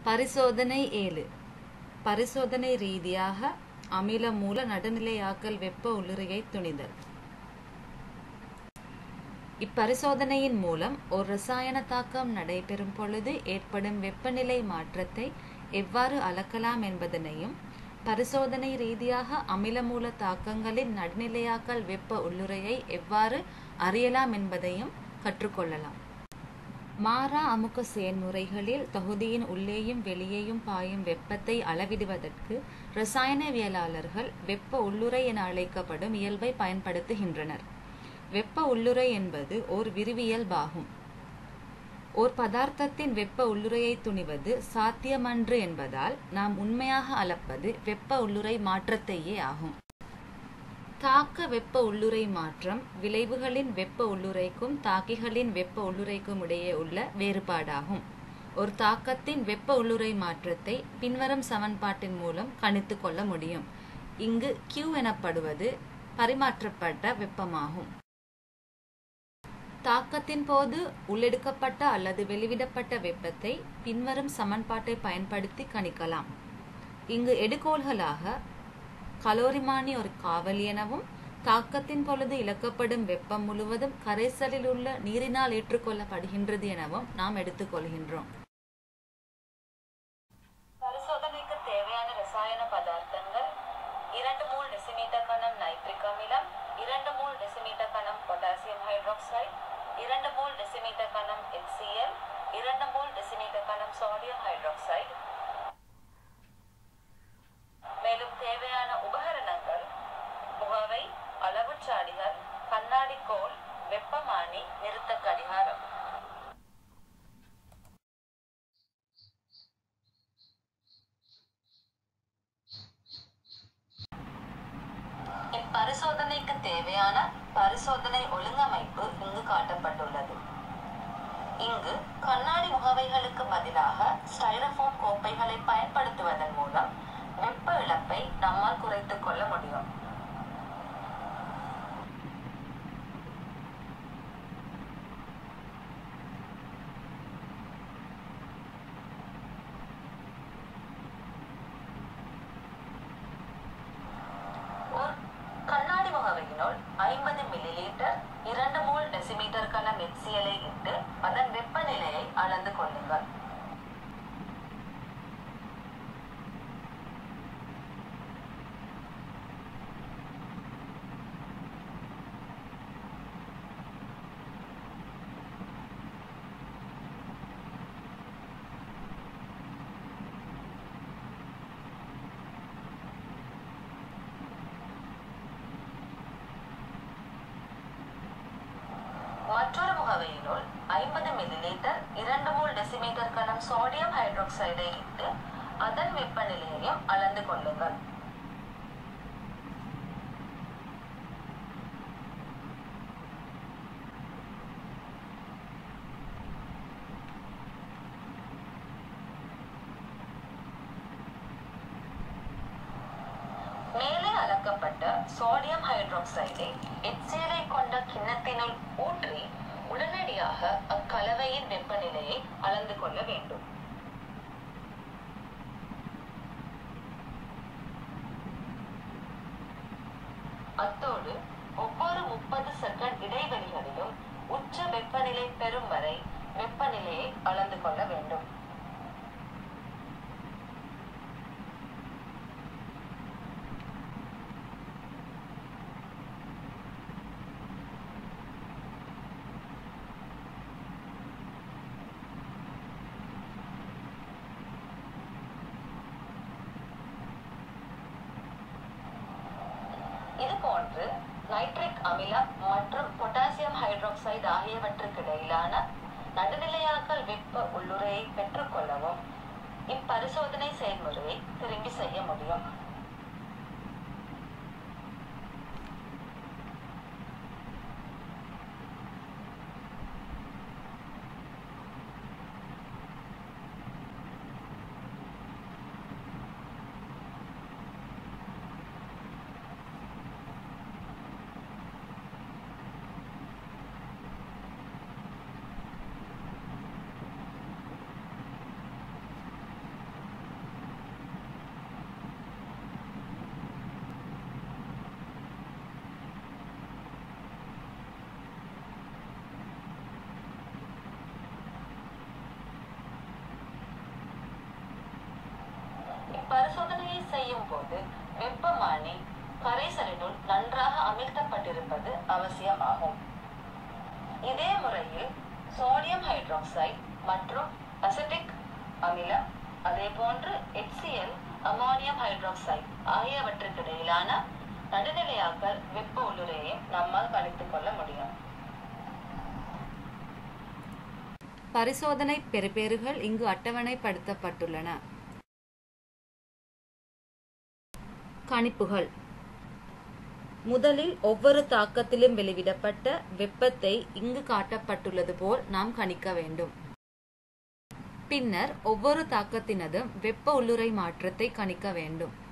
பரிசோதனை ஏழு பரிசோதனை ரீதியாக அமில மூல நடுநிலையாக்கல் வெப்ப உள்ளுறையை துணிதல் இப்பரிசோதனையின் மூலம் ஒரு ரசாயன தாக்கம் நடைபெறும் பொழுது ஏற்படும் வெப்பநிலை மாற்றத்தை எவ்வாறு அளக்கலாம் என்பதனையும் பரிசோதனை ரீதியாக அமிலமூல தாக்கங்களின் நடுநிலையாக்கல் வெப்ப உள்ளுறையை எவ்வாறு அறியலாம் என்பதையும் கற்றுக்கொள்ளலாம் மாறா அமுக்க செயல்முறைகளில் தொகுதியின் உள்ளேயும் வெளியேயும் பாயும் வெப்பத்தை அளவிடுவதற்கு இரசாயனவியலாளர்கள் வெப்ப உள்ளுறை என அழைக்கப்படும் இயல்பை பயன்படுத்துகின்றனர் வெப்ப உள்ளுறை என்பது ஓர் விரிவியல்பாகும் ஓர் பதார்த்தத்தின் வெப்ப உள்ளுறையை துணிவது சாத்தியமன்று என்பதால் நாம் உண்மையாக அளப்பது வெப்ப உள்ளுறை மாற்றத்தையே ஆகும் தாக்க வெப்ப உள்ளுறை மாற்றம் விளைவுகளின் வெப்ப உள்ளுறைக்கும் தாக்கிகளின் வெப்ப உள்ளுறைக்கும் இடையே உள்ள வேறுபாடாகும் ஒரு தாக்கத்தின் வெப்ப உள்ளுறை மாற்றத்தை பின்வரும் சமன்பாட்டின் மூலம் கணித்து கொள்ள முடியும் இங்கு Q எனப்படுவது பரிமாற்றப்பட்ட வெப்பமாகும் தாக்கத்தின் போது உள்ளெடுக்கப்பட்ட அல்லது வெளிவிடப்பட்ட வெப்பத்தை பின்வரும் சமன்பாட்டை பயன்படுத்தி கணிக்கலாம் இங்கு எடுகோள்களாக கலோரிமானி ஒரு காவலி எனவும் தாக்கத்தின் பொழுது இழக்கப்படும் வெப்பம் முழுவதும் கரைசலில் உள்ள நீரினால் ஏற்றுக்கொள்ளப்படுகின்றது எனவும் நாம் எடுத்துக்கொள்கின்றோம் பரிசோதனைக்கு தேவையான ரசாயன பதார்த்தங்கள் இரண்டு மூல் டெசிமீட்டர் கனம் நைட்ரிக் அமிலம் இரண்டு மூல் டெசிமீட்டர் கனம் பொட்டாசியம் ஹைட்ராக்சைடு இரண்டு மூல் டெசிமீட்டர் கனம் HCl இரண்டு மூல் டெசிமீட்டர் கனம் சோடியம் ஹைட்ராக்சைடு மேலும் தேவையான உபகரணங்கள் முகவை அளவுச்சாடிகள் கண்ணாடி கோல் வெப்பமானி நிறுத்த கடிகாரம் இப்பரிசோதனைக்கு தேவையான பரிசோதனை ஒழுங்கமைப்பு இங்கு காட்டப்பட்டுள்ளது இங்கு கண்ணாடி முகவைகளுக்கு பதிலாக ஸ்டைரஃபோம் கோப்பைகளை பயன்படுத்துவதன் மூலம் வெப்ப இழப்பை நம்மால் குறைத்துக் கொள்ள முடியும் ஒரு கண்ணாடி முகவையினுள் ஐம்பது மில்லி லிட்டர் இரண்டு மூல் டெசிமீட்டர் கனம் HCl ஐ இட்டு அதன் வெப்பநிலையை அளந்து கொள்ளுங்கள் மற்றொரு முகவையினுள் ஐம்பது மில்லி லிட்டர் இரண்டு மூல் டெசிமீட்டர் கனம் சோடியம் ஹைட்ராக்சைடை இட்டு அதன் வெப்பநிலையையும் அளந்து கொள்ளுங்கள் மேலே அளக்கப்பட்ட சோடியம் ஹைட்ராக்சைடை எச்சியலை கொண்ட கிண்ணத்தினுள் ஊற்றி உடனடியாக அக்கலவையின் வெப்பநிலையை அளந்து கொள்ள வேண்டும் அத்தோடு ஒவ்வொரு முப்பது செகண்ட் இடைவெளிகளிலும் உச்ச வெப்பநிலை பெறும் வரை வெப்பநிலையை அளந்து கொள்ள வேண்டும் இது போன்று நைட்ரிக் அமிலம் மற்றும் பொட்டாசியம் ஹைட்ராக்சைடு ஆகியவற்றுக்கு இடையிலான நடுநிலையாக்கல் வெப்ப உள்ளுறையை பெற்றுக்கொள்ளவும் இப்பரிசோதனை செயல்முறையை திரும்பி செய்ய முடியும் டெஸ்ட் செய்யும் போது வெப்பமானி கரைசலினுள் நன்றாக அமிழ்த்தப்பட்டிருப்பது அவசியமாகும் இதே முறையில் சோடியம் ஹைட்ராக்சைடு மற்றும் அசிட்டிக் அமிலம் அதே போன்று HCl அமோனியம் ஹைட்ராக்சைடு ஆகியவற்றுக்கு இடையிலான நடுநிலையாக்கல் வெப்ப உள்ளுரையையும் நம்மால் கணித்துக் கொள்ள முடியும் பரிசோதனை பெறுபேறுகள் இங்கு அட்டவணைப்படுத்தப்பட்டுள்ளன கணிப்புகள் முதலில் ஒவ்வொரு தாக்கத்திலும் வெளிவிடப்பட்ட வெப்பத்தை இங்கு காட்டப்பட்டுள்ளது போல் நாம் கணிக்க வேண்டும் பின்னர் ஒவ்வொரு தாக்கத்தினதும் வெப்ப உள்ளுறை மாற்றத்தை கணிக்க வேண்டும்